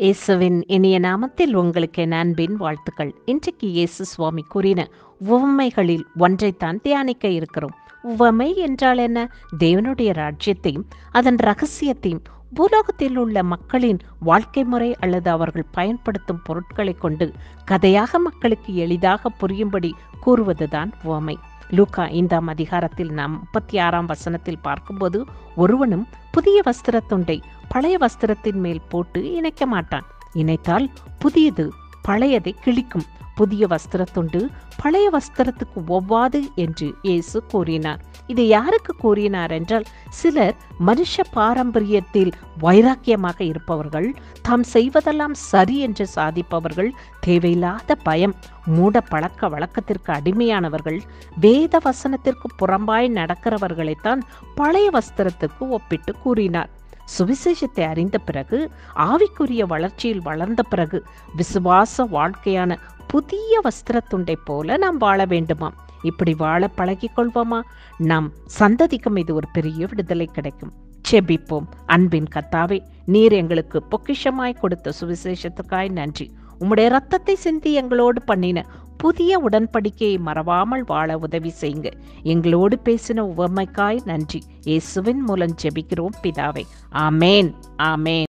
இயேசுவின் இனிய நாமத்தில் உங்களுக்கு என் அன்பின் வாழ்த்துக்கள் இன்றைக்கு இயேசு சுவாமி கூறின உவமைகளில் ஒன்றைத்தான் தியானிக்க இருக்கிறோம் உவமை என்றால் என்ன தேவனுடைய ராஜ்யத்தையும் அதன் ரகசியத்தையும் பூலோகத்தில் உள்ள மக்களின் வாழ்க்கை முறை அல்லது அவர்கள் பயன்படுத்தும் பொருட்களை கொண்டு கதையாக மக்களுக்கு எளிதாக புரியும்படி கூறுவதுதான் உவமை லூக்கா ஐந்தாம் அதிகாரத்தில் நாம் முப்பத்தி ஆறாம் வசனத்தில் பார்க்கும்போது ஒருவனும் புதிய வஸ்திரத்துண்டை பழைய வஸ்திரத்தின் மேல் போட்டு இணைக்க மாட்டான் இணைத்தால் புதியது பழையதை கிழிக்கும் புதிய வஸ்திரத்துண்டு பழைய வஸ்திரத்துக்கு ஒவ்வாது என்று இயேசு கூறினார் இது யாருக்கு கூறினார் என்றால் சிலர் மனுஷ பாரம்பரியத்தில் வைராக்கியமாக இருப்பவர்கள் தாம் செய்வதெல்லாம் சரி என்று சாதிப்பவர்கள் தேவையில்லாத பயம் மூட பழக்க வழக்கத்திற்கு அடிமையானவர்கள் வேத வசனத்திற்கு புறம்பாய் நடக்கிறவர்களைத்தான் பழைய வஸ்திரத்துக்கு ஒப்பிட்டு கூறினார் சுவிசேஷத்தை அறிந்த பிறகு ஆவிக்குரிய வளர்ச்சியில் வளர்ந்த பிறகு விசுவாச வாழ்க்கையான புதிய வஸ்திரத்துண்டை போல நாம் வாழ வேண்டுமாம் இப்படி வாழ பழகிக் கொள்வோமா நம் சந்ததிக்கும் இது ஒரு பெரிய விடுதலை கிடைக்கும் செபிப்போம் அன்பின் கத்தாவே நீர் எங்களுக்கு பொக்கிஷமாய் கொடுத்த சுவிசேஷத்துக்காய் நன்றி உம்முடைய ரத்தத்தை சிந்தி எங்களோடு பண்ணின புதிய உடன்படிக்கையை மறவாமல் வாழ உதவி செய்யுங்க எங்களோடு பேசின உவமைக்காய் நன்றி இயேசுவின் மூலம் ஜெபிக்கிறோம் பிதாவை ஆமேன் ஆமேன்